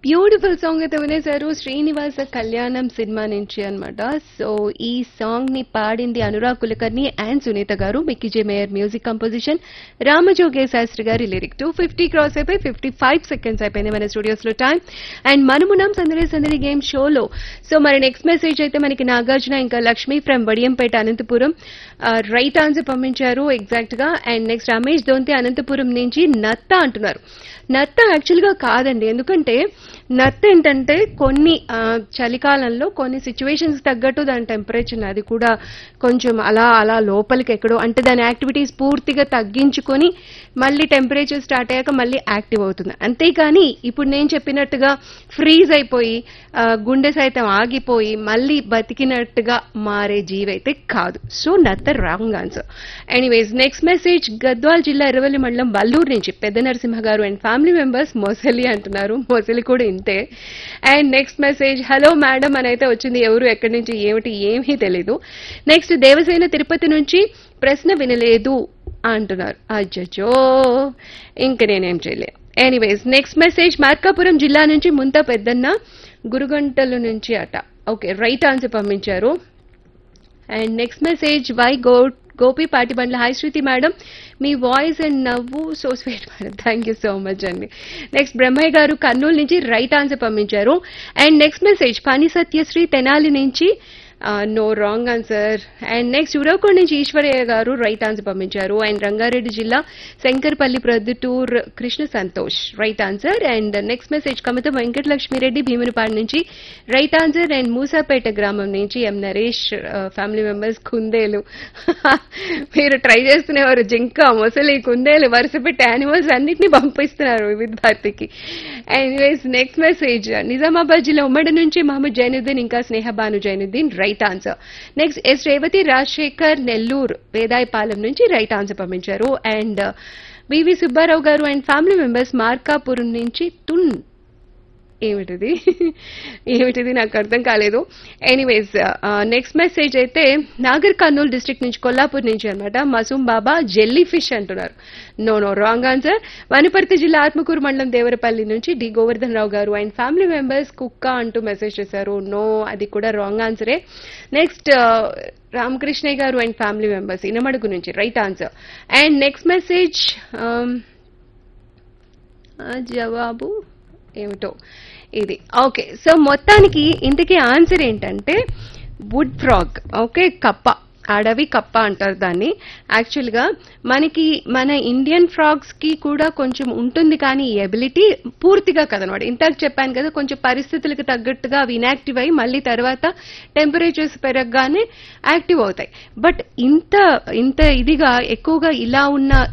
beautiful song అయితే వినేశారు శ్రీనివాస కళ్యాణం cinema నుంచి అన్నమాట సో ఈ సాంగ్ ని పాడింది అనురాగ్ కులకర్ణి అండ్ సునీత గారు మిక్కీజే మేయర్ మ్యూజిక్ కంపోజిషన్ రామజోగే శాస్త్రి గారి లిరిక్ టూ ఫిఫ్టీ క్రాస్ అయిపోయి ఫిఫ్టీ ఫైవ్ సెకండ్స్ అయిపోయింది మన స్టూడియోస్ లో టైం అండ్ మనమున్నాం సందడి సందడి గేమ్ షోలో సో మరి నెక్స్ట్ మెసేజ్ అయితే మనకి నాగార్జున ఇంకా Lakshmi from Vadiyampeta Anantapuram right answer పంపించారు ఎగ్జాక్ట్ గా అండ్ నెక్స్ట్ రమేష్ దొంతి అనంతపురం నుంచి నత్త అంటున్నారు నత్త యాక్చువల్ గా కాదండి ఎందుకంటే నత్త ఏంటంటే కొన్ని ఆ, చలికాలంలో కొన్ని సిచ్యువేషన్స్ తగ్గట్టు దాని టెంపరేచర్ అది కూడా కొంచెం అలా అలా లోపలికి ఎక్కడో అంటే దాని యాక్టివిటీస్ పూర్తిగా తగ్గించుకొని మళ్ళీ టెంపరేచర్ స్టార్ట్ అయ్యాక మళ్ళీ యాక్టివ్ అవుతుంది అంతేకాని ఇప్పుడు నేను చెప్పినట్టుగా ఫ్రీజ్ అయిపోయి ఆ, గుండె సైతం ఆగిపోయి మళ్ళీ బతికినట్టుగా మారే జీవైతే కాదు సో నత్త wrong answer anyways next message Gadwal జిల్లా ఎర్రవల్లి మండలం వల్లూరు నుంచి పెద్ద నరసింహ గారు అండ్ ఫ్యామిలీ మెంబర్స్ మొసలి అంటున్నారు మొసలి కూడా ఇంతే and next message hello madam అని అయితే వచ్చింది ఎవరు ఎక్కడి నుంచి ఏమిటి ఏమీ తెలీదు నెక్స్ట్ దేవసేన తిరుపతి నుంచి ప్రశ్న వినలేదు అంటున్నారు అజ్జో ఇంక నేనేం చేయలేదు ఎనీవేస్ నెక్స్ట్ మెసేజ్ మార్కాపురం జిల్లా నుంచి ముంత పెద్దన్న గురుగంటల నుంచి అట ఓకే రైట్ ఆన్సర్ పంపించారు అండ్ నెక్స్ట్ మెసేజ్ వై గో గోపి పాటిబండ్ల హాయ్ శృతి మేడం మీ వాయిస్ అండ్ నవ్వు so sweet madam thank you so much అండి నెక్స్ట్ బ్రహ్మయ్య గారు కర్నూలు నుంచి రైట్ ఆన్సర్ పంపించారు అండ్ నెక్స్ట్ మెసేజ్ పని సత్యశ్రీ తెనాలి నుంచి no wrong answer and next Uravakonda నుంచి ఈశ్వరయ్య గారు రైట్ ఆన్సర్ పంపించారు అండ్ రంగారెడ్డి జిల్లా Shankarpalli Proddatur Krishna Santosh right answer and next message కమత Venkatalakshmi Reddy Bheemunipadu నుంచి రైట్ ఆన్సర్ అండ్ మూసాపేట గ్రామం నుంచి ఎం నరేష్ ఫ్యామిలీ మెంబర్స్ కుందేలు మీరు ట్రై చేస్తున్నవారు జింక మొసలి కుందేలు వరుస పెట్టి యానిమల్స్ అన్నిటిని పంపిస్తున్నారు వివిధ భారతికి ఎనీవేస్ నెక్స్ట్ మెసేజ్ నిజామాబాద్ జిల్లా ఉమ్మడి నుంచి మహమ్మద్ జైనుద్దీన్ ఇంకా Sneha Bhanu Zainuddin right answer next S Revathi Rajasekhar Nellore Vedayapalem నుంచి రైట్ ఆన్సర్ పంపించారు అండ్ వివి సుబ్బారావు గారు అండ్ ఫ్యామిలీ మెంబర్స్ మార్కాపురం నుంచి తున్ ఏమిటిది ఏమిటిది నాకు అర్థం కాలేదు ఎనీవేస్ నెక్స్ట్ మెసేజ్ అయితే నాగర్ కర్నూలు డిస్ట్రిక్ట్ నుంచి కొల్లాపూర్ నుంచి అనమాట మసూం బాబా జెల్లీ ఫిష్ అంటున్నారు no no wrong answer Wanaparthy జిల్లా ఆత్మకూరు మండలం దేవరపల్లి నుంచి డి గోవర్ధన్ రావు గారు అండ్ ఫ్యామిలీ మెంబర్స్ కుక్క అంటూ మెసేజ్ చేశారు నో అది కూడా రాంగ్ ఆన్సరే నెక్స్ట్ రామకృష్ణయ్య గారు అండ్ ఫ్యామిలీ మెంబర్స్ ఇనమడుగు నుంచి right answer and next message జవాబు ఏమిటో ఇది ఓకే సో మొత్తానికి ఇంతకీ ఆన్సర్ ఏంటంటే వుడ్ ఫ్రాగ్ ఓకే కప్ప అడవి కప్ప అంటారు దాన్ని యాక్చువల్గా మనకి మన ఇండియన్ ఫ్రాగ్స్ కి కూడా కొంచెం ఉంటుంది కానీ ఈ ఎబిలిటీ పూర్తిగా కదనమాట ఇంతకు చెప్పాను కదా కొంచెం పరిస్థితులకు తగ్గట్టుగా అవి ఇనాక్టివ్ అయ్యి మళ్ళీ తర్వాత టెంపరేచర్స్ పెరగగానే యాక్టివ్ అవుతాయి బట్ ఇంత ఇంత ఇదిగా ఎక్కువగా ఇలా ఉన్న